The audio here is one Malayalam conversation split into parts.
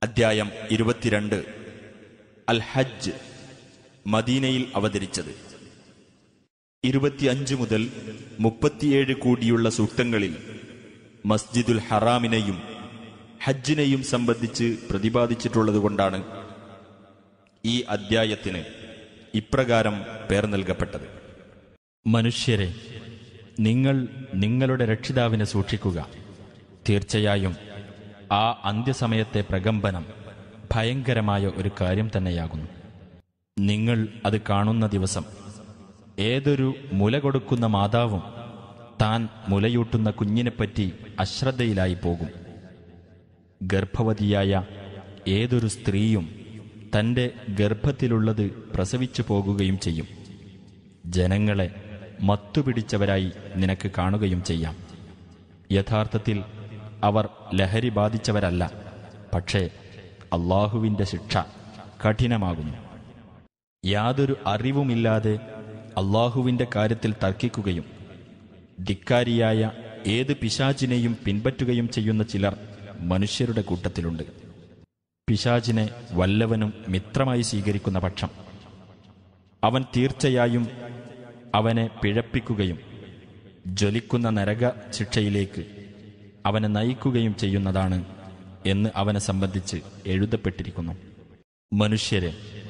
അദ്ധ്യായം ഇരുപത്തിരണ്ട് അൽ ഹജ്ജ് മദീനയിൽ അവതരിച്ചത് ഇരുപത്തിയഞ്ച് മുതൽ മുപ്പത്തിയേഴ് കൂടിയുള്ള സൂക്തങ്ങളിൽ മസ്ജിദുൽ ഹറാമിനെയും ഹജ്ജിനെയും സംബന്ധിച്ച് പ്രതിപാദിച്ചിട്ടുള്ളതുകൊണ്ടാണ് ഈ അദ്ധ്യായത്തിന് ഇപ്രകാരം പേർ നൽകപ്പെട്ടത് മനുഷ്യരെ നിങ്ങൾ നിങ്ങളുടെ രക്ഷിതാവിനെ സൂക്ഷിക്കുക തീർച്ചയായും ആ അന്ത്യസമയത്തെ പ്രകമ്പനം ഭയങ്കരമായ ഒരു കാര്യം തന്നെയാകുന്നു നിങ്ങൾ അത് കാണുന്ന ദിവസം ഏതൊരു മുല കൊടുക്കുന്ന മാതാവും താൻ മുലയൂട്ടുന്ന കുഞ്ഞിനെപ്പറ്റി അശ്രദ്ധയിലായി പോകും ഗർഭവതിയായ ഏതൊരു സ്ത്രീയും തന്റെ ഗർഭത്തിലുള്ളത് പ്രസവിച്ചു പോകുകയും ചെയ്യും ജനങ്ങളെ മത്തുപിടിച്ചവരായി നിനക്ക് കാണുകയും ചെയ്യാം യഥാർത്ഥത്തിൽ അവർ ലഹരി ബാധിച്ചവരല്ല പക്ഷേ അള്ളാഹുവിൻ്റെ ശിക്ഷ കഠിനമാകുന്നു യാതൊരു അറിവുമില്ലാതെ അള്ളാഹുവിൻ്റെ കാര്യത്തിൽ തർക്കിക്കുകയും ധിക്കാരിയായ ഏത് പിശാചിനെയും പിൻപറ്റുകയും ചെയ്യുന്ന ചിലർ മനുഷ്യരുടെ കൂട്ടത്തിലുണ്ട് പിശാചിനെ വല്ലവനും മിത്രമായി സ്വീകരിക്കുന്ന പക്ഷം അവൻ തീർച്ചയായും അവനെ പിഴപ്പിക്കുകയും ജ്വലിക്കുന്ന നരക ശിക്ഷയിലേക്ക് അവനെ നയിക്കുകയും ചെയ്യുന്നതാണ് എന്ന് അവനെ സംബന്ധിച്ച് എഴുതപ്പെട്ടിരിക്കുന്നു മനുഷ്യരെ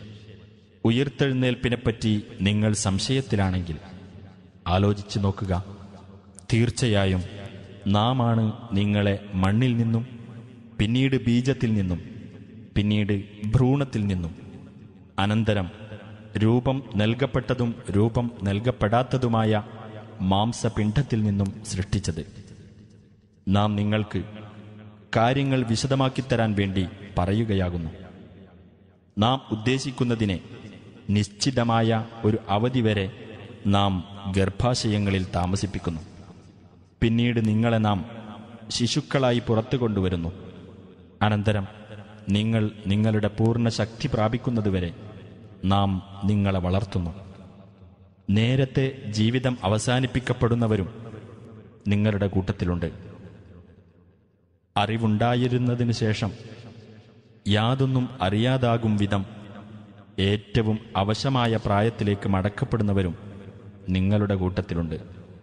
ഉയർത്തെഴുന്നേൽപ്പിനെപ്പറ്റി നിങ്ങൾ സംശയത്തിലാണെങ്കിൽ ആലോചിച്ചു നോക്കുക തീർച്ചയായും നാമാണ് നിങ്ങളെ മണ്ണിൽ നിന്നും പിന്നീട് ബീജത്തിൽ നിന്നും പിന്നീട് ഭ്രൂണത്തിൽ നിന്നും അനന്തരം രൂപം നൽകപ്പെട്ടതും രൂപം നൽകപ്പെടാത്തതുമായ മാംസപിണ്ഡത്തിൽ നിന്നും സൃഷ്ടിച്ചത് നാം നിങ്ങൾക്ക് കാര്യങ്ങൾ വിശദമാക്കിത്തരാൻ വേണ്ടി പറയുകയാകുന്നു നാം ഉദ്ദേശിക്കുന്നതിനെ നിശ്ചിതമായ ഒരു അവധി വരെ നാം ഗർഭാശയങ്ങളിൽ താമസിപ്പിക്കുന്നു പിന്നീട് നിങ്ങളെ നാം ശിശുക്കളായി പുറത്തു കൊണ്ടുവരുന്നു അനന്തരം നിങ്ങൾ നിങ്ങളുടെ പൂർണ്ണ ശക്തി പ്രാപിക്കുന്നതുവരെ നാം നിങ്ങളെ വളർത്തുന്നു നേരത്തെ ജീവിതം അവസാനിപ്പിക്കപ്പെടുന്നവരും നിങ്ങളുടെ കൂട്ടത്തിലുണ്ട് അറിവുണ്ടായിരുന്നതിനു ശേഷം യാതൊന്നും അറിയാതാകും വിധം ഏറ്റവും അവശമായ പ്രായത്തിലേക്ക് മടക്കപ്പെടുന്നവരും നിങ്ങളുടെ കൂട്ടത്തിലുണ്ട്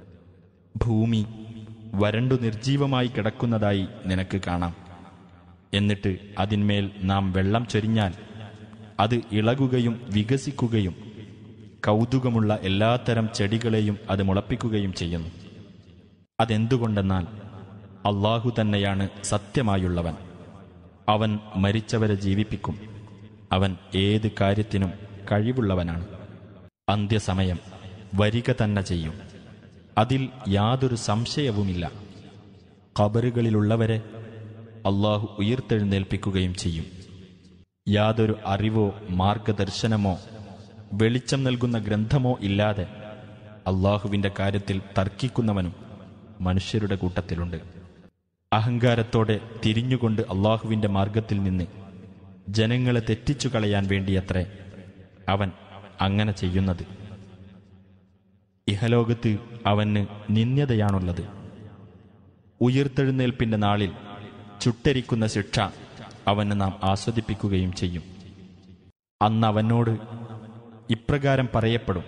ഭൂമി വരണ്ടു നിർജീവമായി കിടക്കുന്നതായി നിനക്ക് കാണാം എന്നിട്ട് അതിന്മേൽ നാം വെള്ളം ചൊരിഞ്ഞാൽ അത് ഇളകുകയും വികസിക്കുകയും കൗതുകമുള്ള എല്ലാത്തരം ചെടികളെയും അത് മുളപ്പിക്കുകയും ചെയ്യുന്നു അതെന്തുകൊണ്ടെന്നാൽ അള്ളാഹു തന്നെയാണ് സത്യമായുള്ളവൻ അവൻ മരിച്ചവരെ ജീവിപ്പിക്കും അവൻ ഏത് കാര്യത്തിനും കഴിവുള്ളവനാണ് അന്ത്യസമയം വരിക തന്നെ ചെയ്യും അതിൽ യാതൊരു സംശയവുമില്ല ഖബറുകളിലുള്ളവരെ അള്ളാഹു ഉയർത്തെഴുന്നേൽപ്പിക്കുകയും ചെയ്യും യാതൊരു അറിവോ മാർഗദർശനമോ വെളിച്ചം നൽകുന്ന ഗ്രന്ഥമോ ഇല്ലാതെ അള്ളാഹുവിന്റെ കാര്യത്തിൽ തർക്കിക്കുന്നവനും മനുഷ്യരുടെ കൂട്ടത്തിലുണ്ട് അഹങ്കാരത്തോടെ തിരിഞ്ഞുകൊണ്ട് അള്ളാഹുവിന്റെ മാർഗത്തിൽ നിന്ന് ജനങ്ങളെ തെറ്റിച്ചു കളയാൻ വേണ്ടിയത്രേ അവൻ അങ്ങനെ ചെയ്യുന്നത് ഇഹലോകത്ത് അവന് നിന്ദ്യതയാണുള്ളത് ഉയർത്തെഴുന്നേൽപ്പിന്റെ നാളിൽ ചുട്ടരിക്കുന്ന ശിക്ഷ അവന് നാം ആസ്വദിപ്പിക്കുകയും ചെയ്യും അന്ന് അവനോട് ഇപ്രകാരം പറയപ്പെടും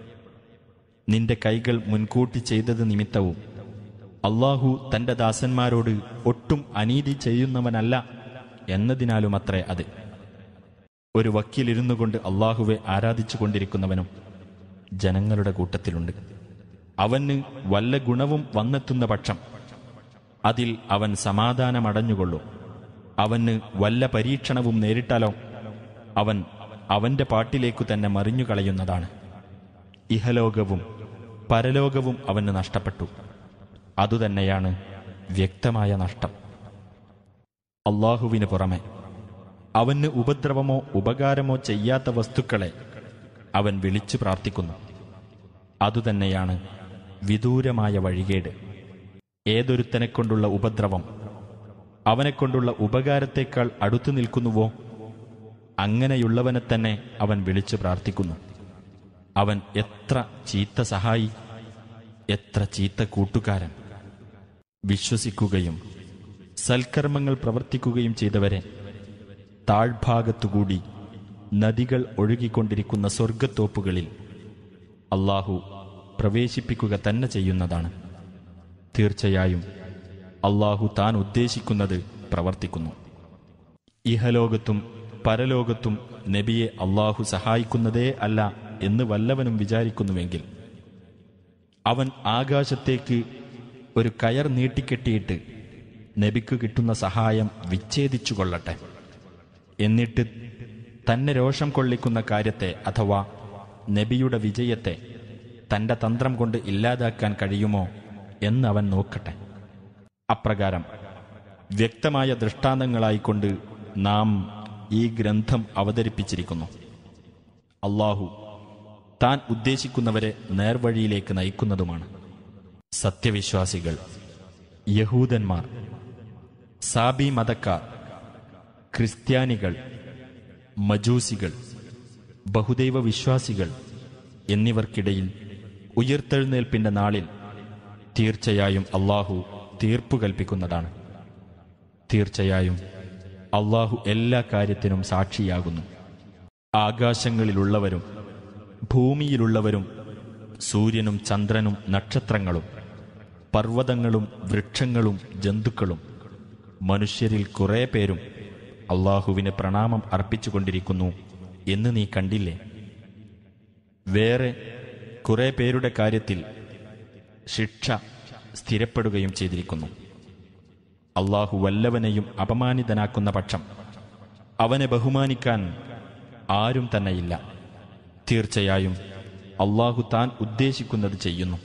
നിന്റെ കൈകൾ മുൻകൂട്ടി ചെയ്തത് നിമിത്തവും അള്ളാഹു തന്റെ ദാസന്മാരോട് ഒട്ടും അനീതി ചെയ്യുന്നവനല്ല എന്നതിനാലുമത്രേ അത് ഒരു വക്കീലിരുന്നു കൊണ്ട് അള്ളാഹുവെ ആരാധിച്ചു കൊണ്ടിരിക്കുന്നവനും ജനങ്ങളുടെ കൂട്ടത്തിലുണ്ട് അവന് വല്ല ഗുണവും വന്നെത്തുന്ന പക്ഷം അതിൽ അവൻ സമാധാനമടഞ്ഞുകൊള്ളും അവന് വല്ല പരീക്ഷണവും നേരിട്ടാലോ അവൻ അവന്റെ പാട്ടിലേക്കു തന്നെ മറിഞ്ഞു കളയുന്നതാണ് ഇഹലോകവും പരലോകവും അവന് നഷ്ടപ്പെട്ടു അതുതന്നെയാണ് വ്യക്തമായ നഷ്ടം അള്ളാഹുവിന് പുറമെ അവന് ഉപദ്രവമോ ഉപകാരമോ ചെയ്യാത്ത വസ്തുക്കളെ അവൻ വിളിച്ചു പ്രാർത്ഥിക്കുന്നു അതുതന്നെയാണ് വിദൂരമായ വഴികേട് ഏതൊരുത്തനെക്കൊണ്ടുള്ള ഉപദ്രവം അവനെക്കൊണ്ടുള്ള ഉപകാരത്തേക്കാൾ അടുത്തു നിൽക്കുന്നുവോ അങ്ങനെയുള്ളവനെ തന്നെ അവൻ വിളിച്ചു പ്രാർത്ഥിക്കുന്നു അവൻ എത്ര ചീത്ത സഹായി എത്ര ചീത്ത കൂട്ടുകാരൻ വിശ്വസിക്കുകയും സൽക്കർമ്മങ്ങൾ പ്രവർത്തിക്കുകയും ചെയ്തവരെ താഴ്ഭാഗത്തുകൂടി നദികൾ ഒഴുകിക്കൊണ്ടിരിക്കുന്ന സ്വർഗത്തോപ്പുകളിൽ അള്ളാഹു പ്രവേശിപ്പിക്കുക തന്നെ ചെയ്യുന്നതാണ് തീർച്ചയായും അള്ളാഹു താൻ ഉദ്ദേശിക്കുന്നത് പ്രവർത്തിക്കുന്നു ഇഹലോകത്തും പരലോകത്തും നബിയെ അള്ളാഹു സഹായിക്കുന്നതേ അല്ല എന്ന് വല്ലവനും വിചാരിക്കുന്നുവെങ്കിൽ അവൻ ആകാശത്തേക്ക് ഒരു കയർ നീട്ടിക്കെട്ടിയിട്ട് നബിക്ക് കിട്ടുന്ന സഹായം വിച്ഛേദിച്ചു കൊള്ളട്ടെ എന്നിട്ട് തന്നെ രോഷം കൊള്ളിക്കുന്ന കാര്യത്തെ അഥവാ നബിയുടെ വിജയത്തെ തന്റെ തന്ത്രം കൊണ്ട് ഇല്ലാതാക്കാൻ കഴിയുമോ എന്ന് അവൻ നോക്കട്ടെ അപ്രകാരം വ്യക്തമായ ദൃഷ്ടാന്തങ്ങളായിക്കൊണ്ട് നാം ഈ ഗ്രന്ഥം അവതരിപ്പിച്ചിരിക്കുന്നു അള്ളാഹു താൻ ഉദ്ദേശിക്കുന്നവരെ നേർവഴിയിലേക്ക് നയിക്കുന്നതുമാണ് സത്യവിശ്വാസികൾ യഹൂദന്മാർ സാബി മതക്കാർ ക്രിസ്ത്യാനികൾ മജൂസികൾ ബഹുദൈവ വിശ്വാസികൾ എന്നിവർക്കിടയിൽ ഉയർത്തെഴുന്നേൽപ്പിന്റെ നാളിൽ തീർച്ചയായും അള്ളാഹു തീർപ്പു കൽപ്പിക്കുന്നതാണ് തീർച്ചയായും അള്ളാഹു എല്ലാ കാര്യത്തിനും സാക്ഷിയാകുന്നു ആകാശങ്ങളിലുള്ളവരും ഭൂമിയിലുള്ളവരും സൂര്യനും ചന്ദ്രനും നക്ഷത്രങ്ങളും പർവ്വതങ്ങളും വൃക്ഷങ്ങളും ജന്തുക്കളും മനുഷ്യരിൽ കുറേ പേരും അള്ളാഹുവിന് പ്രണാമം അർപ്പിച്ചുകൊണ്ടിരിക്കുന്നു എന്ന് നീ കണ്ടില്ലേ വേറെ കുറെ പേരുടെ കാര്യത്തിൽ ശിക്ഷ സ്ഥിരപ്പെടുകയും ചെയ്തിരിക്കുന്നു അള്ളാഹു വല്ലവനെയും അപമാനിതനാക്കുന്ന പക്ഷം അവനെ ബഹുമാനിക്കാൻ ആരും തന്നെയില്ല തീർച്ചയായും അള്ളാഹു താൻ ഉദ്ദേശിക്കുന്നത് ചെയ്യുന്നു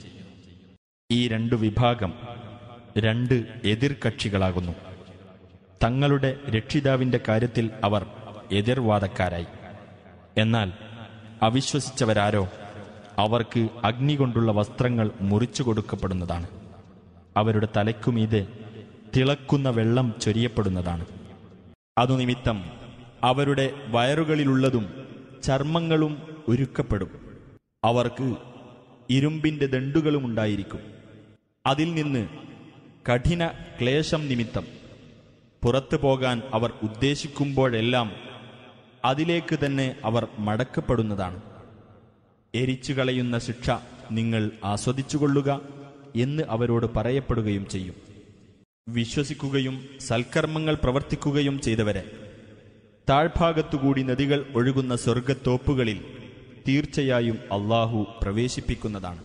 ഈ രണ്ടു വിഭാഗം രണ്ട് എതിർകക്ഷികളാകുന്നു തങ്ങളുടെ രക്ഷിതാവിന്റെ കാര്യത്തിൽ അവർ എതിർവാദക്കാരായി എന്നാൽ അവിശ്വസിച്ചവരാരോ അവർക്ക് അഗ്നി കൊണ്ടുള്ള വസ്ത്രങ്ങൾ മുറിച്ചു കൊടുക്കപ്പെടുന്നതാണ് അവരുടെ തലയ്ക്കുമീതെ തിളക്കുന്ന വെള്ളം ചൊരിയപ്പെടുന്നതാണ് അതു നിമിത്തം അവരുടെ വയറുകളിലുള്ളതും ചർമ്മങ്ങളും ഒരുക്കപ്പെടും അവർക്ക് ഇരുമ്പിന്റെ ദണ്ടുകളുമുണ്ടായിരിക്കും അതിൽ നിന്ന് കഠിന ക്ലേശം നിമിത്തം പുറത്തു പോകാൻ അവർ ഉദ്ദേശിക്കുമ്പോഴെല്ലാം അതിലേക്ക് തന്നെ അവർ മടക്കപ്പെടുന്നതാണ് എരിച്ചു കളയുന്ന ശിക്ഷ നിങ്ങൾ ആസ്വദിച്ചുകൊള്ളുക എന്ന് അവരോട് പറയപ്പെടുകയും ചെയ്യും വിശ്വസിക്കുകയും സൽക്കർമ്മങ്ങൾ പ്രവർത്തിക്കുകയും ചെയ്തവരെ താഴ്ഭാഗത്തുകൂടി നദികൾ ഒഴുകുന്ന സ്വർഗത്തോപ്പുകളിൽ തീർച്ചയായും അള്ളാഹു പ്രവേശിപ്പിക്കുന്നതാണ്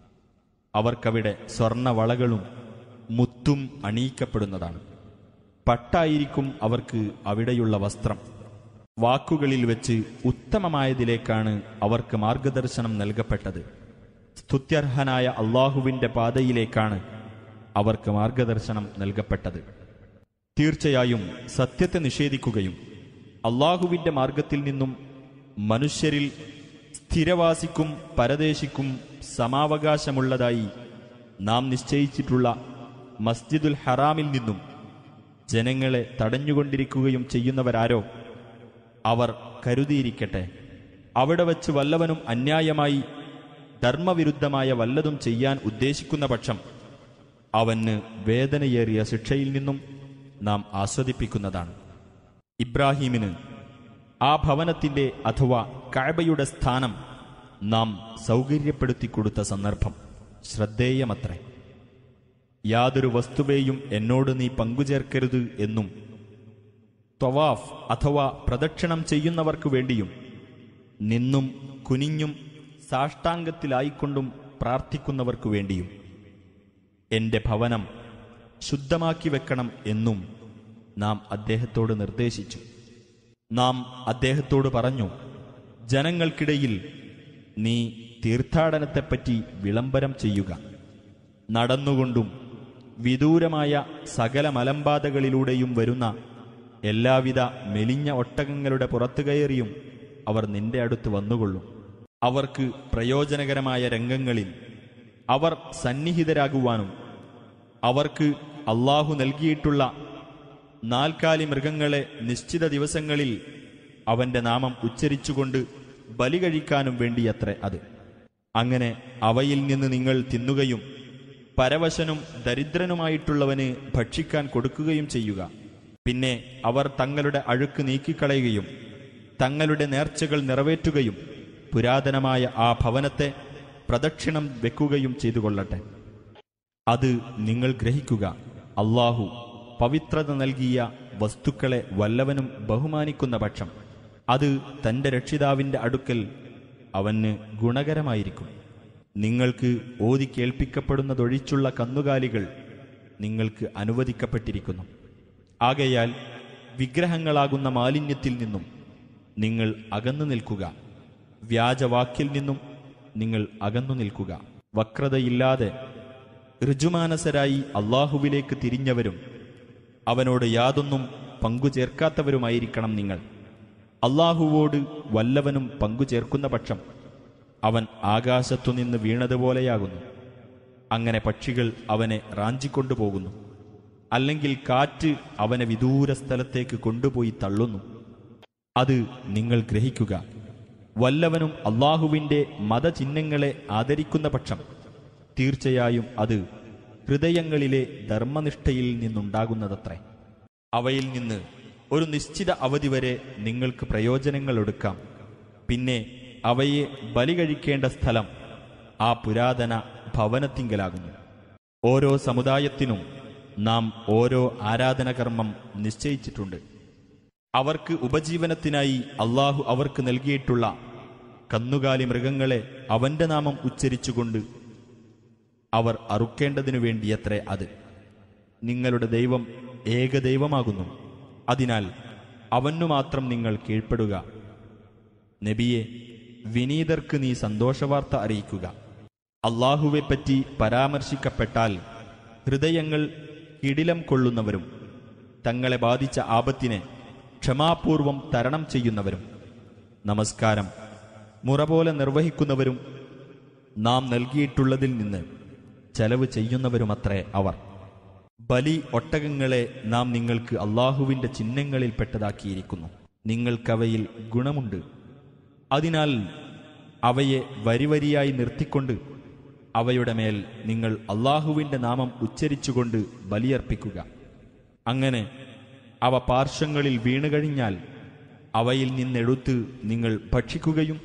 അവർക്കവിടെ സ്വർണവളകളും മുത്തും അണിയിക്കപ്പെടുന്നതാണ് പട്ടായിരിക്കും അവർക്ക് അവിടെയുള്ള വസ്ത്രം വാക്കുകളിൽ വെച്ച് ഉത്തമമായതിലേക്കാണ് അവർക്ക് മാർഗദർശനം നൽകപ്പെട്ടത് സ്തുത്യർഹനായ അള്ളാഹുവിന്റെ പാതയിലേക്കാണ് അവർക്ക് മാർഗദർശനം നൽകപ്പെട്ടത് തീർച്ചയായും സത്യത്തെ നിഷേധിക്കുകയും അള്ളാഹുവിന്റെ മാർഗത്തിൽ നിന്നും മനുഷ്യരിൽ സ്ഥിരവാസിക്കും പരദേശിക്കും സമാവകാശമുള്ളതായി നാം നിശ്ചയിച്ചിട്ടുള്ള മസ്ജിദുൽ ഹറാമിൽ നിന്നും ജനങ്ങളെ തടഞ്ഞുകൊണ്ടിരിക്കുകയും ചെയ്യുന്നവരാരോ അവർ കരുതിയിരിക്കട്ടെ അവിടെ വച്ച് വല്ലവനും അന്യായമായി ധർമ്മവിരുദ്ധമായ വല്ലതും ചെയ്യാൻ ഉദ്ദേശിക്കുന്ന പക്ഷം അവന് വേദനയേറിയ ശിക്ഷയിൽ നിന്നും നാം ആസ്വദിപ്പിക്കുന്നതാണ് ഇബ്രാഹീമിന് ആ ഭവനത്തിന്റെ അഥവാ കഅബയുടെ സ്ഥാനം നാം സൗകര്യപ്പെടുത്തി കൊടുത്ത സന്ദർഭം ശ്രദ്ധേയമത്രേ യാതൊരു വസ്തുവേയും എന്നോട് നീ പങ്കുചേർക്കരുത് എന്നും ത്വവാഫ് അഥവാ പ്രദക്ഷിണം ചെയ്യുന്നവർക്കു വേണ്ടിയും നിന്നും കുനിഞ്ഞും സാഷ്ടാംഗത്തിലായിക്കൊണ്ടും പ്രാർത്ഥിക്കുന്നവർക്കു വേണ്ടിയും എന്റെ ഭവനം ശുദ്ധമാക്കി വെക്കണം എന്നും നാം അദ്ദേഹത്തോട് നിർദ്ദേശിച്ചു നാം അദ്ദേഹത്തോട് പറഞ്ഞു ജനങ്ങൾക്കിടയിൽ നീ തീർത്ഥാടനത്തെപ്പറ്റി വിളംബരം ചെയ്യുക നടന്നുകൊണ്ടും വിദൂരമായ സകല മലമ്പാതകളിലൂടെയും വരുന്ന എല്ലാവിധ മെലിഞ്ഞ ഒട്ടകങ്ങളുടെ പുറത്തു കയറിയും അവർ നിന്റെ അടുത്ത് വന്നുകൊള്ളും അവർക്ക് പ്രയോജനകരമായ രംഗങ്ങളിൽ അവർ സന്നിഹിതരാകുവാനും അവർക്ക് അള്ളാഹു നൽകിയിട്ടുള്ള നാൽക്കാലി മൃഗങ്ങളെ നിശ്ചിത ദിവസങ്ങളിൽ അവന്റെ നാമം ഉച്ചരിച്ചുകൊണ്ട് ബലി കഴിക്കാനും വേണ്ടിയത്രേ അത് അങ്ങനെ അവയിൽ നിന്ന് നിങ്ങൾ തിന്നുകയും പരവശനും ദരിദ്രനുമായിട്ടുള്ളവന് ഭക്ഷിക്കാൻ കൊടുക്കുകയും ചെയ്യുക പിന്നെ അവർ തങ്ങളുടെ അഴുക്ക് നീക്കിക്കളയുകയും തങ്ങളുടെ നേർച്ചകൾ നിറവേറ്റുകയും പുരാതനമായ ആ ഭവനത്തെ പ്രദക്ഷിണം വെക്കുകയും ചെയ്തു കൊള്ളട്ടെ അത് നിങ്ങൾ ഗ്രഹിക്കുക അള്ളാഹു പവിത്രത നൽകിയ വസ്തുക്കളെ വല്ലവനും ബഹുമാനിക്കുന്ന പക്ഷം അത് തന്റെ രക്ഷിതാവിന്റെ അടുക്കൽ അവന് ഗുണകരമായിരിക്കും നിങ്ങൾക്ക് ഓതി കേൾപ്പിക്കപ്പെടുന്നതൊഴിച്ചുള്ള കന്നുകാലികൾ നിങ്ങൾക്ക് അനുവദിക്കപ്പെട്ടിരിക്കുന്നു ആകയാൽ വിഗ്രഹങ്ങളാകുന്ന മാലിന്യത്തിൽ നിന്നും നിങ്ങൾ അകന്നു നിൽക്കുക വ്യാജവാക്കിൽ നിന്നും നിങ്ങൾ അകന്നു നിൽക്കുക വക്രതയില്ലാതെ ഋജുമാനസരായി അള്ളാഹുവിലേക്ക് തിരിഞ്ഞവരും അവനോട് യാതൊന്നും പങ്കുചേർക്കാത്തവരുമായിരിക്കണം നിങ്ങൾ അള്ളാഹുവോട് വല്ലവനും പങ്കുചേർക്കുന്ന പക്ഷം അവൻ ആകാശത്തുനിന്ന് വീണതുപോലെയാകുന്നു അങ്ങനെ പക്ഷികൾ അവനെ റാഞ്ചിക്കൊണ്ടുപോകുന്നു അല്ലെങ്കിൽ കാറ്റ് അവനെ വിദൂര സ്ഥലത്തേക്ക് കൊണ്ടുപോയി തള്ളുന്നു അത് നിങ്ങൾ ഗ്രഹിക്കുക വല്ലവനും അള്ളാഹുവിൻ്റെ മതചിഹ്നങ്ങളെ ആദരിക്കുന്ന പക്ഷം തീർച്ചയായും അത് ഹൃദയങ്ങളിലെ ധർമ്മനിഷ്ഠയിൽ നിന്നുണ്ടാകുന്നതത്രേ അവയിൽ നിന്ന് ഒരു നിശ്ചിത അവധി വരെ നിങ്ങൾക്ക് പ്രയോജനങ്ങൾ എടുക്കാം പിന്നെ അവയെ ബലി കഴിക്കേണ്ട സ്ഥലം ആ പുരാതന ഭവനത്തിങ്കലാകുന്നു ഓരോ സമുദായത്തിനും നാം ഓരോ ആരാധനകർമ്മം നിശ്ചയിച്ചിട്ടുണ്ട് അവർക്ക് ഉപജീവനത്തിനായി അള്ളാഹു അവർക്ക് നൽകിയിട്ടുള്ള കന്നുകാലി മൃഗങ്ങളെ അവന്റെ നാമം ഉച്ചരിച്ചുകൊണ്ട് അവർ അറുക്കേണ്ടതിനു വേണ്ടിയത്രേ അത് നിങ്ങളുടെ ദൈവം ഏകദൈവമാകുന്നു അതിനാൽ അവനു മാത്രം നിങ്ങൾ കീഴ്പ്പെടുക നബിയെ വിനീതർക്ക് നീ സന്തോഷവാർത്ത അറിയിക്കുക അള്ളാഹുവെപ്പറ്റി പരാമർശിക്കപ്പെട്ടാൽ ഹൃദയങ്ങൾ കിടിലം കൊള്ളുന്നവരും തങ്ങളെ ബാധിച്ച ആപത്തിനെ ക്ഷമാപൂർവം തരണം ചെയ്യുന്നവരും നമസ്കാരം മുറ പോലെ നിർവഹിക്കുന്നവരും നാം നൽകിയിട്ടുള്ളതിൽ നിന്ന് ചെലവ് ചെയ്യുന്നവരുമത്രേ അവർ ബലി ഒട്ടകങ്ങളെ നാം നിങ്ങൾക്ക് അള്ളാഹുവിന്റെ ചിഹ്നങ്ങളിൽപ്പെട്ടതാക്കിയിരിക്കുന്നു നിങ്ങൾക്കവയിൽ ഗുണമുണ്ട് അതിനാൽ അവയെ വരിവരിയായി നിർത്തിക്കൊണ്ട് അവയുടെ മേൽ നിങ്ങൾ അള്ളാഹുവിന്റെ നാമം ഉച്ചരിച്ചുകൊണ്ട് ബലിയർപ്പിക്കുക അങ്ങനെ അവ പാർശ്വങ്ങളിൽ വീണുകഴിഞ്ഞാൽ അവയിൽ നിന്നെടുത്ത് നിങ്ങൾ ഭക്ഷിക്കുകയും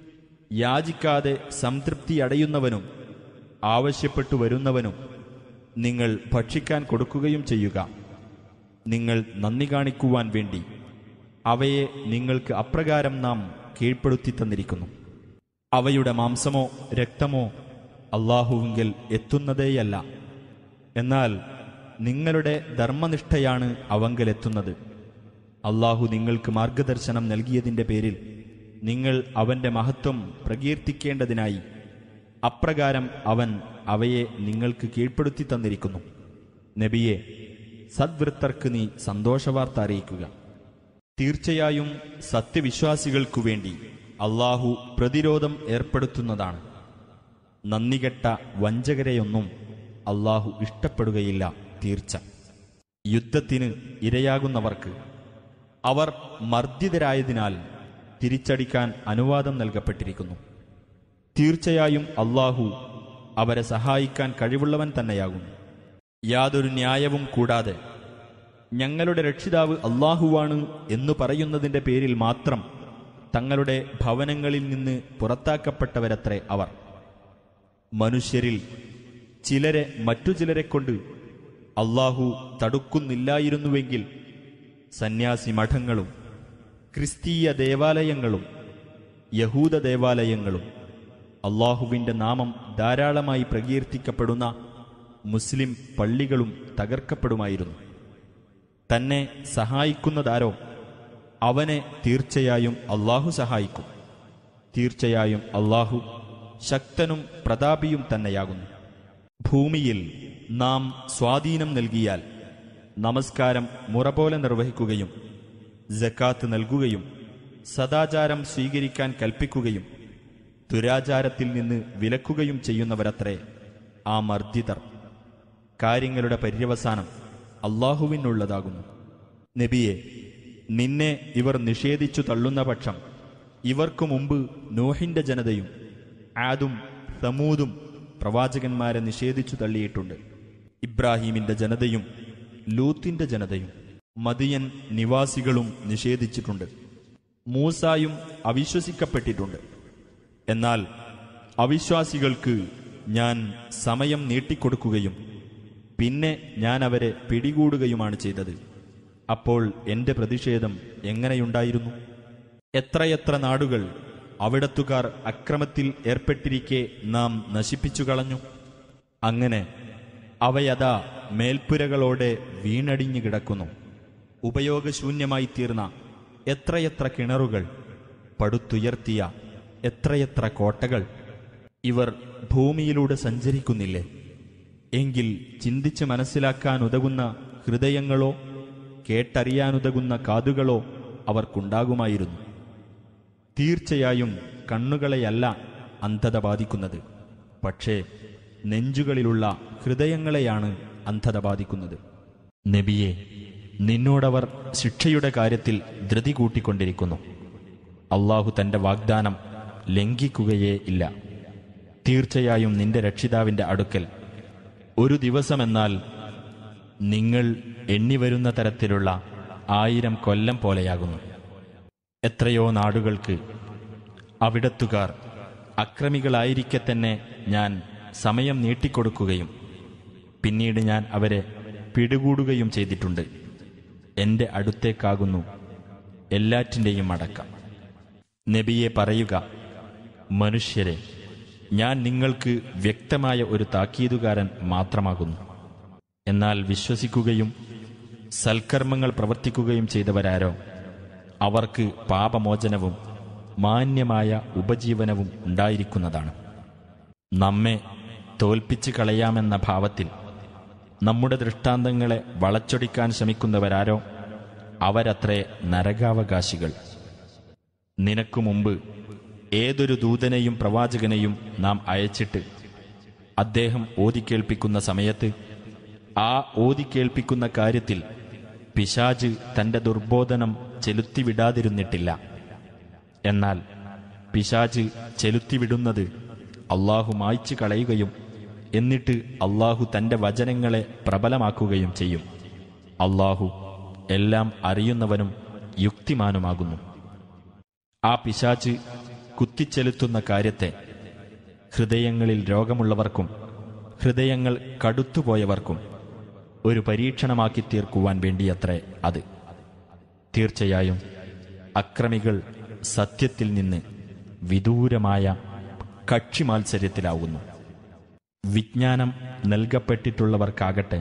യാചിക്കാതെ സംതൃപ്തി അടയുന്നവനും ആവശ്യപ്പെട്ടു വരുന്നവനും നിങ്ങൾ ഭക്ഷിക്കാൻ കൊടുക്കുകയും ചെയ്യുക നിങ്ങൾ നന്ദി കാണിക്കുവാൻ വേണ്ടി അവയെ നിങ്ങൾക്ക് അപ്രകാരം നാം കീഴ്പ്പെടുത്തി തന്നിരിക്കുന്നു അവയുടെ മാംസമോ രക്തമോ അള്ളാഹുവിങ്കിൽ എത്തുന്നതേയല്ല എന്നാൽ നിങ്ങളുടെ ധർമ്മനിഷ്ഠയാണ് അവങ്കലെത്തുന്നത് അള്ളാഹു നിങ്ങൾക്ക് മാർഗദർശനം നൽകിയതിന്റെ പേരിൽ നിങ്ങൾ അവന്റെ മഹത്വം പ്രകീർത്തിക്കേണ്ടതിനായി അപ്രകാരം അവൻ അവയെ നിങ്ങൾക്ക് കീഴ്പ്പെടുത്തി തന്നിരിക്കുന്നു നബിയെ സദ്വൃത്തർക്ക് നീ സന്തോഷവാർത്ത അറിയിക്കുക തീർച്ചയായും സത്യവിശ്വാസികൾക്കു വേണ്ടി അള്ളാഹു പ്രതിരോധം ഏർപ്പെടുത്തുന്നതാണ് നന്ദികെട്ട വഞ്ചകരെയൊന്നും അള്ളാഹു ഇഷ്ടപ്പെടുകയില്ല തീർച്ച യുദ്ധത്തിന് ഇരയാകുന്നവർക്ക് അവർ മർദ്ദിതരായതിനാൽ തിരിച്ചടിക്കാൻ അനുവാദം നൽകപ്പെട്ടിരിക്കുന്നു തീർച്ചയായും അള്ളാഹു അവരെ സഹായിക്കാൻ കഴിവുള്ളവൻ തന്നെയാകുന്നു യാതൊരു ന്യായവും കൂടാതെ ഞങ്ങളുടെ രക്ഷിതാവ് അള്ളാഹുവാണ് എന്നു പറയുന്നതിന്റെ പേരിൽ മാത്രം തങ്ങളുടെ ഭവനങ്ങളിൽ നിന്ന് പുറത്താക്കപ്പെട്ടവരത്രേ അവർ മനുഷ്യരിൽ ചിലരെ മറ്റു ചിലരെ കൊണ്ട് അള്ളാഹു തടുക്കുന്നില്ലായിരുന്നുവെങ്കിൽ സന്യാസി മഠങ്ങളും ക്രിസ്തീയ ദേവാലയങ്ങളും യഹൂദ ദേവാലയങ്ങളും അള്ളാഹുവിന്റെ നാമം ധാരാളമായി പ്രകീർത്തിക്കപ്പെടുന്ന മുസ്ലിം പള്ളികളും തകർക്കപ്പെടുമായിരുന്നു തന്നെ സഹായിക്കുന്നതാരോ അവനെ തീർച്ചയായും അള്ളാഹു സഹായിക്കും തീർച്ചയായും അള്ളാഹു ശക്തനും പ്രതാപിയും തന്നെയാകുന്നു ഭൂമിയിൽ നാം സ്വാധീനം നൽകിയാൽ നമസ്കാരം മുറ പോലെ നിർവഹിക്കുകയും ജക്കാത്ത് നൽകുകയും സദാചാരം സ്വീകരിക്കാൻ കൽപ്പിക്കുകയും ദുരാചാരത്തിൽ നിന്ന് വിലക്കുകയും ചെയ്യുന്നവരത്രേ ആ മർദ്ദിതർ കാര്യങ്ങളുടെ പര്യവസാനം അള്ളാഹുവിനുള്ളതാകുന്നു നബിയെ നിന്നെ ഇവർ നിഷേധിച്ചു തള്ളുന്ന പക്ഷം ഇവർക്കു മുമ്പ് നോഹിന്റെ ജനതയും ആദും സമൂതും പ്രവാചകന്മാരെ നിഷേധിച്ചു തള്ളിയിട്ടുണ്ട് ഇബ്രാഹീമിന്റെ ജനതയും ലൂത്തിന്റെ ജനതയും മദിയൻ നിവാസികളും നിഷേധിച്ചിട്ടുണ്ട് മൂസായും അവിശ്വസിക്കപ്പെട്ടിട്ടുണ്ട് എന്നാൽ അവിശ്വാസികൾക്ക് ഞാൻ സമയം നീട്ടിക്കൊടുക്കുകയും പിന്നെ ഞാൻ അവരെ പിടികൂടുകയുമാണ് ചെയ്തത് അപ്പോൾ എന്റെ പ്രതിഷേധം എങ്ങനെയുണ്ടായിരുന്നു എത്രയെത്ര നാടുകൾ അവിടത്തുകാർ അക്രമത്തിൽ ഏർപ്പെട്ടിരിക്കെ നാം നശിപ്പിച്ചു കളഞ്ഞു അങ്ങനെ അവയതാ മേൽപ്പുരകളോടെ വീണടിഞ്ഞു കിടക്കുന്നു ഉപയോഗശൂന്യമായി തീർന്ന എത്രയെത്ര കിണറുകൾ പടുത്തുയർത്തിയ എത്രയെത്ര കോട്ടകൾ ഇവർ ഭൂമിയിലൂടെ സഞ്ചരിക്കുന്നില്ലേ എങ്കിൽ ചിന്തിച്ച് മനസ്സിലാക്കാനുതകുന്ന ഹൃദയങ്ങളോ കേട്ടറിയാനുതകുന്ന കാതുകളോ അവർക്കുണ്ടാകുമായിരുന്നു തീർച്ചയായും കണ്ണുകളെയല്ല അന്ധത ബാധിക്കുന്നത് പക്ഷേ നെഞ്ചുകളിലുള്ള ഹൃദയങ്ങളെയാണ് അന്ധത ബാധിക്കുന്നത് നബിയെ നിന്നോടവർ ശിക്ഷയുടെ കാര്യത്തിൽ ധൃതി കൂട്ടിക്കൊണ്ടിരിക്കുന്നു അള്ളാഹു തന്റെ വാഗ്ദാനം ലംഘിക്കുകയേ ഇല്ല തീർച്ചയായും നിന്റെ രക്ഷിതാവിന്റെ അടുക്കൽ ഒരു ദിവസമെന്നാൽ നിങ്ങൾ എണ്ണിവരുന്ന തരത്തിലുള്ള ആയിരം കൊല്ലം പോലെയാകുന്നു എത്രയോ നാടുകൾക്ക് അവിടത്തുകാർ അക്രമികളായിരിക്കെ തന്നെ ഞാൻ സമയം നീട്ടിക്കൊടുക്കുകയും പിന്നീട് ഞാൻ അവരെ പിടികൂടുകയും ചെയ്തിട്ടുണ്ട് എൻ്റെ അടുത്തേക്കാകുന്നു എല്ലാറ്റിൻ്റെയും അടക്കം നബിയെ പറയുക മനുഷ്യരെ ഞാൻ നിങ്ങൾക്ക് വ്യക്തമായ ഒരു താക്കീതുകാരൻ മാത്രമാകുന്നു എന്നാൽ വിശ്വസിക്കുകയും സൽക്കർമ്മങ്ങൾ പ്രവർത്തിക്കുകയും ചെയ്തവരാരോ അവർക്ക് പാപമോചനവും മാന്യമായ ഉപജീവനവും ഉണ്ടായിരിക്കുന്നതാണ് നമ്മെ തോൽപ്പിച്ച് കളയാമെന്ന ഭാവത്തിൽ നമ്മുടെ ദൃഷ്ടാന്തങ്ങളെ വളച്ചൊടിക്കാൻ ശ്രമിക്കുന്നവരാരോ അവരത്രേ നരകാവകാശികൾ നിനക്കു മുമ്പ് ഏതൊരു ദൂതനെയും പ്രവാചകനെയും നാം അയച്ചിട്ട് അദ്ദേഹം ഓതിക്കേൾപ്പിക്കുന്ന സമയത്ത് ആ ഓതിക്കേൾപ്പിക്കുന്ന കാര്യത്തിൽ പിശാജ് തന്റെ ദുർബോധനം ചെലുത്തിവിടാതിരുന്നിട്ടില്ല എന്നാൽ പിശാജ് ചെലുത്തിവിടുന്നത് അള്ളാഹു മായ്ച്ചു കളയുകയും എന്നിട്ട് അള്ളാഹു തന്റെ വചനങ്ങളെ പ്രബലമാക്കുകയും ചെയ്യും അള്ളാഹു എല്ലാം അറിയുന്നവനും യുക്തിമാനുമാകുന്നു ആ പിശാച്ച് കുത്തിച്ചെലുത്തുന്ന കാര്യത്തെ ഹൃദയങ്ങളിൽ രോഗമുള്ളവർക്കും ഹൃദയങ്ങൾ കടുത്തുപോയവർക്കും ഒരു പരീക്ഷണമാക്കി തീർക്കുവാൻ വേണ്ടിയത്രേ അത് തീർച്ചയായും അക്രമികൾ സത്യത്തിൽ നിന്ന് വിദൂരമായ കക്ഷി മാത്സര്യത്തിലാവുന്നു വിജ്ഞാനം നൽകപ്പെട്ടിട്ടുള്ളവർക്കാകട്ടെ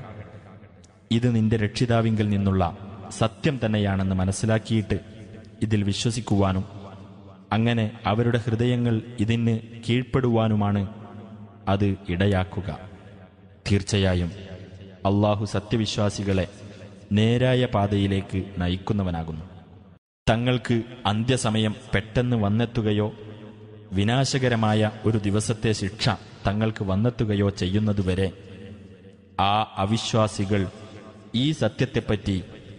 ഇത് നിന്റെ രക്ഷിതാവിങ്കിൽ നിന്നുള്ള സത്യം തന്നെയാണെന്ന് മനസ്സിലാക്കിയിട്ട് ഇതിൽ വിശ്വസിക്കുവാനും അങ്ങനെ അവരുടെ ഹൃദയങ്ങൾ ഇതിന് കീഴ്പ്പെടുവാനുമാണ് അത് ഇടയാക്കുക തീർച്ചയായും അള്ളാഹു സത്യവിശ്വാസികളെ നേരായ പാതയിലേക്ക് നയിക്കുന്നവനാകുന്നു തങ്ങൾക്ക് അന്ത്യസമയം പെട്ടെന്ന് വന്നെത്തുകയോ വിനാശകരമായ ഒരു ദിവസത്തെ ശിക്ഷ തങ്ങൾക്ക് വന്നെത്തുകയോ ചെയ്യുന്നതുവരെ ആ അവിശ്വാസികൾ ഈ സത്യത്തെപ്പറ്റി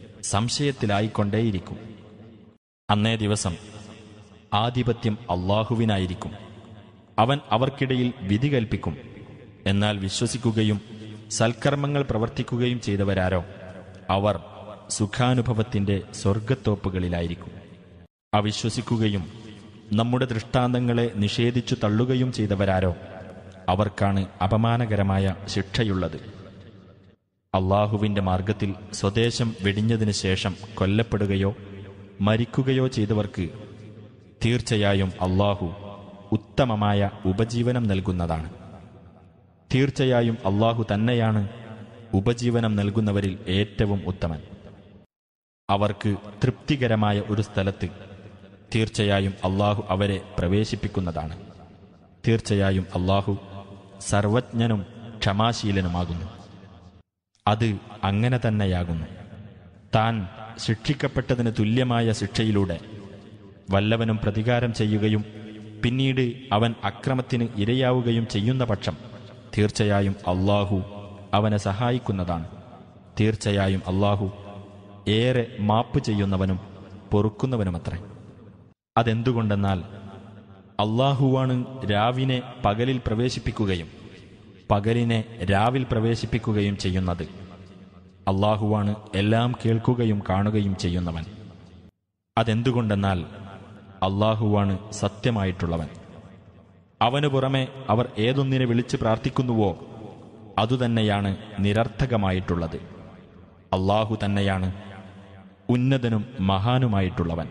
സംശയത്തിലായിക്കൊണ്ടേയിരിക്കും അന്നേ ദിവസം ആധിപത്യം അള്ളാഹുവിനായിരിക്കും അവൻ അവർക്കിടയിൽ വിധി കൽപ്പിക്കും എന്നാൽ വിശ്വസിക്കുകയും സൽക്കർമ്മങ്ങൾ പ്രവർത്തിക്കുകയും ചെയ്തവരാരോ അവർ സുഖാനുഭവത്തിന്റെ സ്വർഗത്തോപ്പുകളിലായിരിക്കും അവിശ്വസിക്കുകയും നമ്മുടെ ദൃഷ്ടാന്തങ്ങളെ നിഷേധിച്ചു തള്ളുകയും ചെയ്തവരാരോ അവർക്കാണ് അപമാനകരമായ ശിക്ഷയുള്ളത് അള്ളാഹുവിന്റെ മാർഗത്തിൽ സ്വദേശം വെടിഞ്ഞതിനു ശേഷം കൊല്ലപ്പെടുകയോ മരിക്കുകയോ ചെയ്തവർക്ക് തീർച്ചയായും അള്ളാഹു ഉത്തമമായ ഉപജീവനം നൽകുന്നതാണ് തീർച്ചയായും അള്ളാഹു തന്നെയാണ് ഉപജീവനം നൽകുന്നവരിൽ ഏറ്റവും ഉത്തമൻ അവർക്ക് തൃപ്തികരമായ ഒരു സ്ഥലത്ത് തീർച്ചയായും അള്ളാഹു അവരെ പ്രവേശിപ്പിക്കുന്നതാണ് തീർച്ചയായും അള്ളാഹു സർവജ്ഞനും ക്ഷമാശീലനുമാകുന്നു അത് അങ്ങനെ തന്നെയാകുന്നു താൻ ശിക്ഷിക്കപ്പെട്ടതിന് തുല്യമായ ശിക്ഷയിലൂടെ വല്ലവനും പ്രതികാരം ചെയ്യുകയും പിന്നീട് അവൻ അക്രമത്തിന് ഇരയാവുകയും ചെയ്യുന്ന പക്ഷം തീർച്ചയായും അള്ളാഹു അവനെ സഹായിക്കുന്നതാണ് തീർച്ചയായും അള്ളാഹു ഏറെ മാപ്പ് ചെയ്യുന്നവനും പൊറുക്കുന്നവനുമത്രേ അതെന്തുകൊണ്ടെന്നാൽ അള്ളാഹുവാണ് രാവിനെ പകലിൽ പ്രവേശിപ്പിക്കുകയും പകലിനെ രാവിൽ പ്രവേശിപ്പിക്കുകയും ചെയ്യുന്നത് അള്ളാഹുവാണ് എല്ലാം കേൾക്കുകയും കാണുകയും ചെയ്യുന്നവൻ അതെന്തുകൊണ്ടെന്നാൽ അള്ളാഹുവാണ് സത്യമായിട്ടുള്ളവൻ അവനു പുറമെ അവർ ഏതൊന്നിനെ വിളിച്ച് പ്രാർത്ഥിക്കുന്നുവോ അതുതന്നെയാണ് നിരർത്ഥകമായിട്ടുള്ളത് അള്ളാഹു തന്നെയാണ് ഉന്നതനും മഹാനുമായിട്ടുള്ളവൻ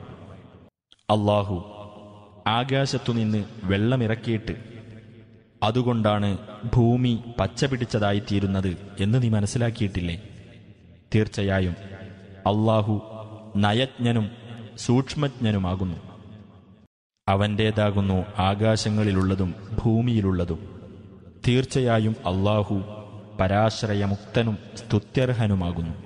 അള്ളാഹു ആകാശത്തുനിന്ന് വെള്ളമിറക്കിയിട്ട് അതുകൊണ്ടാണ് ഭൂമി പച്ച പിടിച്ചതായിത്തീരുന്നത് എന്ന് നീ മനസ്സിലാക്കിയിട്ടില്ലേ തീർച്ചയായും അള്ളാഹു നയജ്ഞനും സൂക്ഷ്മജ്ഞനുമാകുന്നു അവൻ്റേതാകുന്നു ആകാശങ്ങളിലുള്ളതും ഭൂമിയിലുള്ളതും തീർച്ചയായും അള്ളാഹു പരാശ്രയമുക്തനും സ്തുത്യർഹനുമാകുന്നു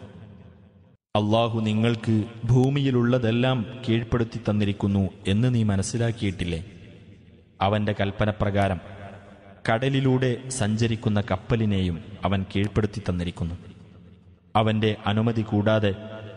അള്ളാഹു നിങ്ങൾക്ക് ഭൂമിയിലുള്ളതെല്ലാം കീഴ്പ്പെടുത്തി തന്നിരിക്കുന്നു എന്ന് നീ മനസ്സിലാക്കിയിട്ടില്ലേ അവന്റെ കൽപ്പനപ്രകാരം കടലിലൂടെ സഞ്ചരിക്കുന്ന കപ്പലിനെയും അവൻ കീഴ്പ്പെടുത്തി തന്നിരിക്കുന്നു അവന്റെ അനുമതി കൂടാതെ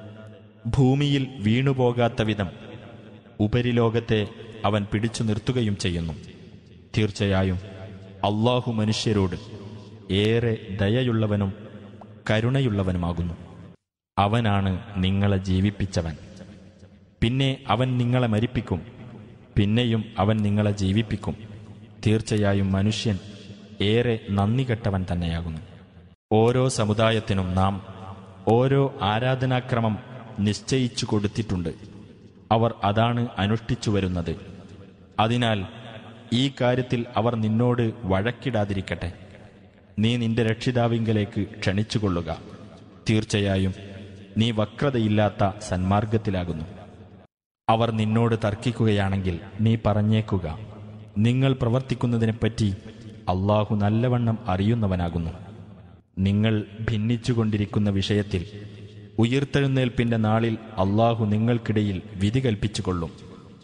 ഭൂമിയിൽ വീണുപോകാത്ത വിധം ഉപരിലോകത്തെ അവൻ പിടിച്ചു നിർത്തുകയും ചെയ്യുന്നു തീർച്ചയായും അള്ളാഹു മനുഷ്യരോട് ഏറെ ദയയുള്ളവനും കരുണയുള്ളവനുമാകുന്നു അവനാണ് നിങ്ങളെ ജീവിപ്പിച്ചവൻ പിന്നെ അവൻ നിങ്ങളെ മരിപ്പിക്കും പിന്നെയും അവൻ നിങ്ങളെ ജീവിപ്പിക്കും തീർച്ചയായും മനുഷ്യൻ ഏറെ നന്ദി കെട്ടവൻ തന്നെയാകുന്നു ഓരോ സമുദായത്തിനും നാം ഓരോ ആരാധനാക്രമം നിശ്ചയിച്ചു കൊടുത്തിട്ടുണ്ട് അവർ അതാണ് അനുഷ്ഠിച്ചു വരുന്നത് അതിനാൽ ഈ കാര്യത്തിൽ അവർ നിന്നോട് വഴക്കിടാതിരിക്കട്ടെ നീ നിന്റെ രക്ഷിതാവിങ്കലേക്ക് ക്ഷണിച്ചുകൊള്ളുക തീർച്ചയായും നീ വക്രതയില്ലാത്ത സന്മാർഗത്തിലാകുന്നു അവർ നിന്നോട് തർക്കിക്കുകയാണെങ്കിൽ നീ പറഞ്ഞേക്കുക നിങ്ങൾ പ്രവർത്തിക്കുന്നതിനെപ്പറ്റി അള്ളാഹു നല്ലവണ്ണം അറിയുന്നവനാകുന്നു നിങ്ങൾ ഭിന്നിച്ചുകൊണ്ടിരിക്കുന്ന വിഷയത്തിൽ ഉയിർത്തെഴുന്നേൽപ്പിന്റെ നാളിൽ അള്ളാഹു നിങ്ങൾക്കിടയിൽ വിധി കൽപ്പിച്ചുകൊള്ളും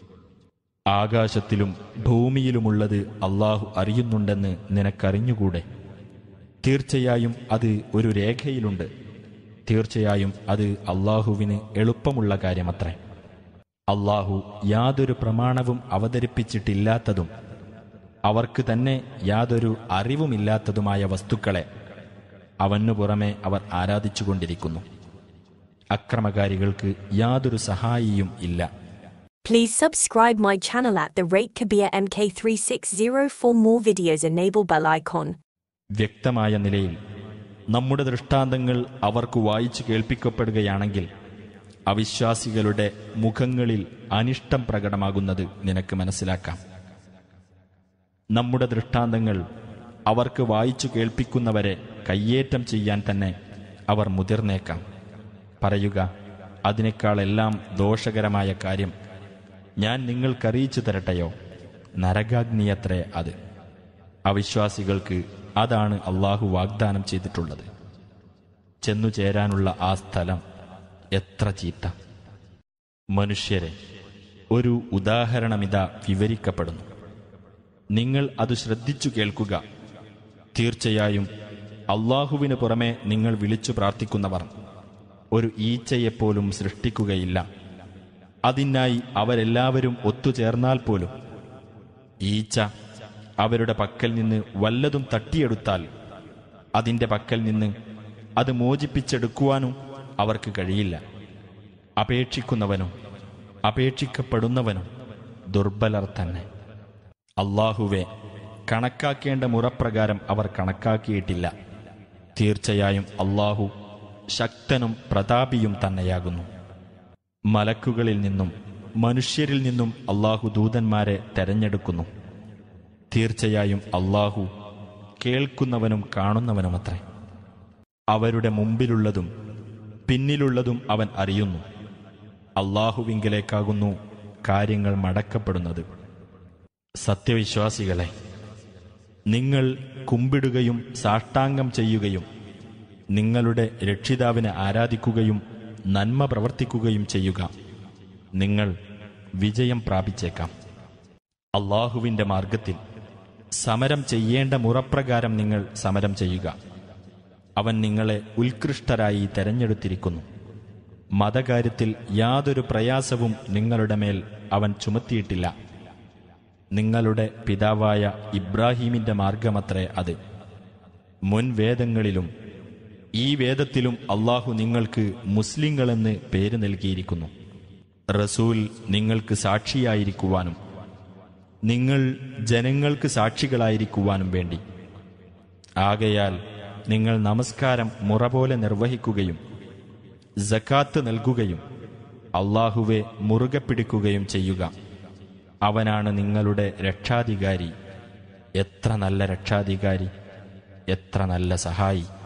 ആകാശത്തിലും ഭൂമിയിലുമുള്ളത് അള്ളാഹു അറിയുന്നുണ്ടെന്ന് നിനക്കറിഞ്ഞുകൂടെ തീർച്ചയായും അത് ഒരു രേഖയിലുണ്ട് തീർച്ചയായും അത് അള്ളാഹുവിന് എളുപ്പമുള്ള കാര്യമത്രേ അള്ളാഹു യാതൊരു പ്രമാണവും അവതരിപ്പിച്ചിട്ടില്ലാത്തതും അവർക്ക് തന്നെ യാതൊരു അറിവുമില്ലാത്തതുമായ വസ്തുക്കളെ അവനു പുറമെ അവർ ആരാധിച്ചുകൊണ്ടിരിക്കുന്നു അക്രമകാരികൾക്ക് യാതൊരു സഹായിയും ഇല്ല Please subscribe my channel at the rate Kabir MK360 for more videos. Enable bell icon. വ്യക്തമായ നിലയിൽ നമ്മുടെ ദൃഷ്ടാന്തങ്ങൾ അവർക്ക് വായിച്ചു കേൾപ്പിക്കപ്പെടുകയാണെങ്കിൽ അവിശ്വാസികളുടെ മുഖങ്ങളിൽ അനിഷ്ടം പ്രകടമാകുന്നത് നിനക്ക് മനസ്സിലാക്കാം നമ്മുടെ ദൃഷ്ടാന്തങ്ങൾ അവർക്ക് വായിച്ചു കേൾപ്പിക്കുന്നവരെ കയ്യേറ്റം ചെയ്യാൻ തന്നെ അവർ മുതിർന്നേക്കാം പറയുക അതിനേക്കാളെല്ലാം ദോഷകരമായ കാര്യം ഞാൻ നിങ്ങൾക്കറിയിച്ചു തരട്ടെയോ നരകാഗ്നിയത്രേ അത് അവിശ്വാസികൾക്ക് അതാണ് അള്ളാഹു വാഗ്ദാനം ചെയ്തിട്ടുള്ളത് ചെന്നു ചേരാനുള്ള ആ സ്ഥലം എത്ര ചീത്ത മനുഷ്യരെ ഒരു ഉദാഹരണമിതാ വിവരിക്കപ്പെടുന്നു നിങ്ങൾ അത് ശ്രദ്ധിച്ചു കേൾക്കുക തീർച്ചയായും അള്ളാഹുവിന് പുറമെ നിങ്ങൾ വിളിച്ചു പ്രാർത്ഥിക്കുന്നവർ ഒരു ഈച്ചയെപ്പോലും സൃഷ്ടിക്കുകയില്ല അതിനായി അവരെല്ലാവരും ഒത്തുചേർന്നാൽ പോലും ഈച്ച അവരുടെ പക്കൽ നിന്ന് വല്ലതും തട്ടിയെടുത്താൽ അതിൻ്റെ പക്കൽ നിന്ന് അത് മോചിപ്പിച്ചെടുക്കുവാനും അവർക്ക് കഴിയില്ല അപേക്ഷിക്കുന്നവനും അപേക്ഷിക്കപ്പെടുന്നവനും ദുർബലർ തന്നെ അള്ളാഹുവെ കണക്കാക്കേണ്ട മുറപ്രകാരം അവർ കണക്കാക്കിയിട്ടില്ല തീർച്ചയായും അള്ളാഹു ശക്തനും പ്രതാപിയും തന്നെയാകുന്നു മലക്കുകളിൽ നിന്നും മനുഷ്യരിൽ നിന്നും അള്ളാഹു ദൂതന്മാരെ തെരഞ്ഞെടുക്കുന്നു തീർച്ചയായും അള്ളാഹു കേൾക്കുന്നവനും കാണുന്നവനുമത്രേ അവരുടെ മുമ്പിലുള്ളതും പിന്നിലുള്ളതും അവൻ അറിയുന്നു അള്ളാഹുവിങ്കലേക്കാകുന്നു കാര്യങ്ങൾ മടക്കപ്പെടുന്നത് സത്യവിശ്വാസികളെ നിങ്ങൾ കുമ്പിടുകയും സാഷ്ടാംഗം ചെയ്യുകയും നിങ്ങളുടെ രക്ഷിതാവിനെ ആരാധിക്കുകയും നന്മ പ്രവർത്തിക്കുകയും ചെയ്യുക നിങ്ങൾ വിജയം പ്രാപിച്ചേക്കാം അള്ളാഹുവിൻ്റെ മാർഗത്തിൽ സമരം ചെയ്യേണ്ട മുറപ്രകാരം നിങ്ങൾ സമരം ചെയ്യുക അവൻ നിങ്ങളെ ഉത്കൃഷ്ടരായി തെരഞ്ഞെടുത്തിരിക്കുന്നു മതകാര്യത്തിൽ യാതൊരു പ്രയാസവും നിങ്ങളുടെ മേൽ അവൻ ചുമത്തിയിട്ടില്ല നിങ്ങളുടെ പിതാവായ ഇബ്രാഹീമിന്റെ മാർഗമത്രേ അത് മുൻ വേദങ്ങളിലും ഈ വേദത്തിലും അള്ളാഹു നിങ്ങൾക്ക് മുസ്ലിങ്ങളെന്ന് പേര് നൽകിയിരിക്കുന്നു റസൂൽ നിങ്ങൾക്ക് സാക്ഷിയായിരിക്കുവാനും നിങ്ങൾ ജനങ്ങൾക്ക് സാക്ഷികളായിരിക്കുവാനും വേണ്ടി ആകയാൽ നിങ്ങൾ നമസ്കാരം മുറ പോലെ നിർവഹിക്കുകയും ജക്കാത്ത് നൽകുകയും അള്ളാഹുവെ മുറുകെ പിടിക്കുകയും ചെയ്യുക അവനാണ് നിങ്ങളുടെ രക്ഷാധികാരി എത്ര നല്ല രക്ഷാധികാരി എത്ര നല്ല സഹായി